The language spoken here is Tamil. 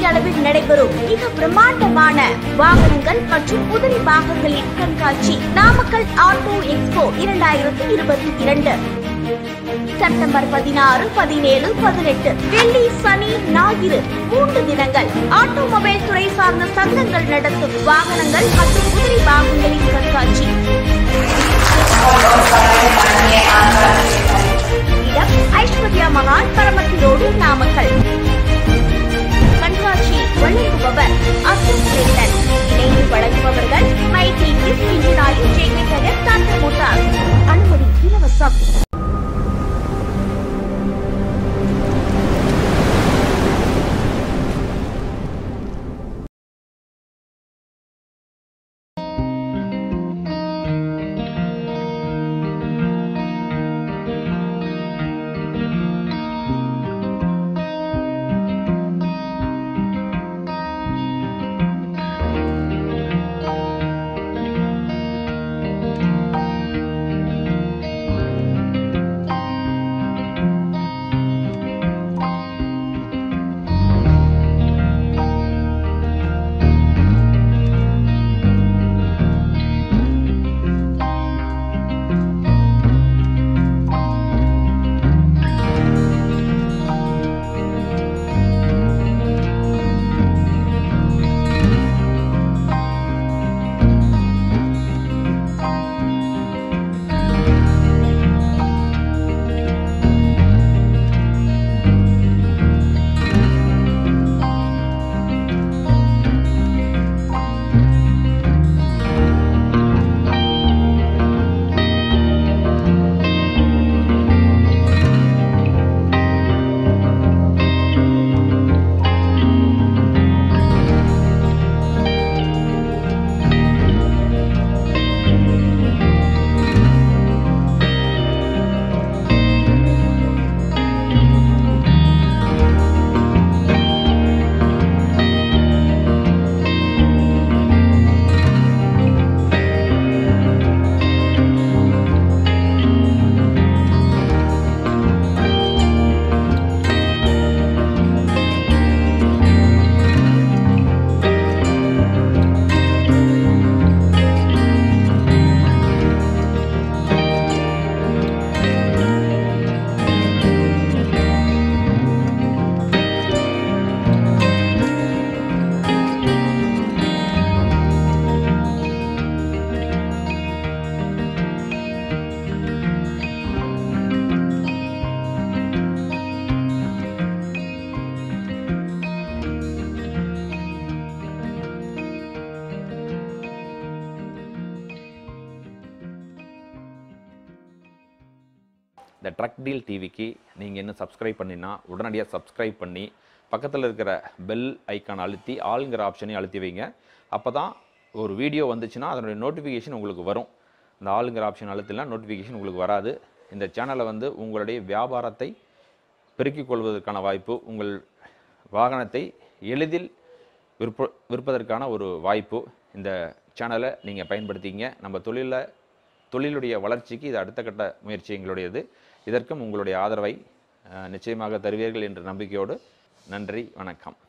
அளவில் நடைபெறும் மிக பிரம்மாண்டமான வாகனங்கள் மற்றும் உதிரி பாகங்களின் கண்காட்சி நாமக்கல் ஆட்டோ எக்ஸ்போ இரண்டாயிரத்தி இருபத்தி இரண்டு செப்டம்பர் பதினாறு பதினேழு பதினெட்டு வெள்ளி சனி ஞாயிறு மூன்று தினங்கள் ஆட்டோமொபைல் துறை சார்ந்த சங்கங்கள் நடத்தும் வாகனங்கள் மற்றும் உதிரி பாகங்களின் கண்காட்சி இடம் ஐஸ்வர்யா மகால் பரமத்தி ரோடு நாமக்கல் கண்காட்சி வழங்குபவர் அசோக் சேட்டன் இணைந்து வழங்குபவர்கள் மைட்டி கிஸ் இன்ஜினாயில் ஜேகே கடன் டாடா மோட்டார்ஸ் அனுமதி இலவசம் இந்த ட்ரக் டீல் டிவிக்கு நீங்கள் இன்னும் சப்ஸ்கிரைப் பண்ணினா உடனடியாக சப்ஸ்கிரைப் பண்ணி பக்கத்தில் இருக்கிற பெல் ஐக்கான் அழுத்தி ஆளுங்கிற ஆப்ஷனையும் அழுத்தி வைங்க அப்போ தான் ஒரு வீடியோ வந்துச்சுன்னா அதனுடைய நோட்டிஃபிகேஷன் உங்களுக்கு வரும் இந்த ஆளுங்கிற ஆப்ஷன் அழுத்தினா நோட்டிஃபிகேஷன் உங்களுக்கு வராது இந்த சேனலை வந்து உங்களுடைய வியாபாரத்தை பெருக்கிக் கொள்வதற்கான வாய்ப்பு உங்கள் வாகனத்தை எளிதில் விற்ப விற்பதற்கான ஒரு வாய்ப்பு இந்த சேனலை நீங்கள் பயன்படுத்திங்க நம்ம தொழிலில் தொழிலுடைய வளர்ச்சிக்கு இது அடுத்த கட்ட முயற்சி எங்களுடையது இதற்கும் உங்களுடைய ஆதரவை அஹ், நிச்சயமாக தருவீர்கள் என்ற நம்பிக்கையோடு நன்றி வணக்கம்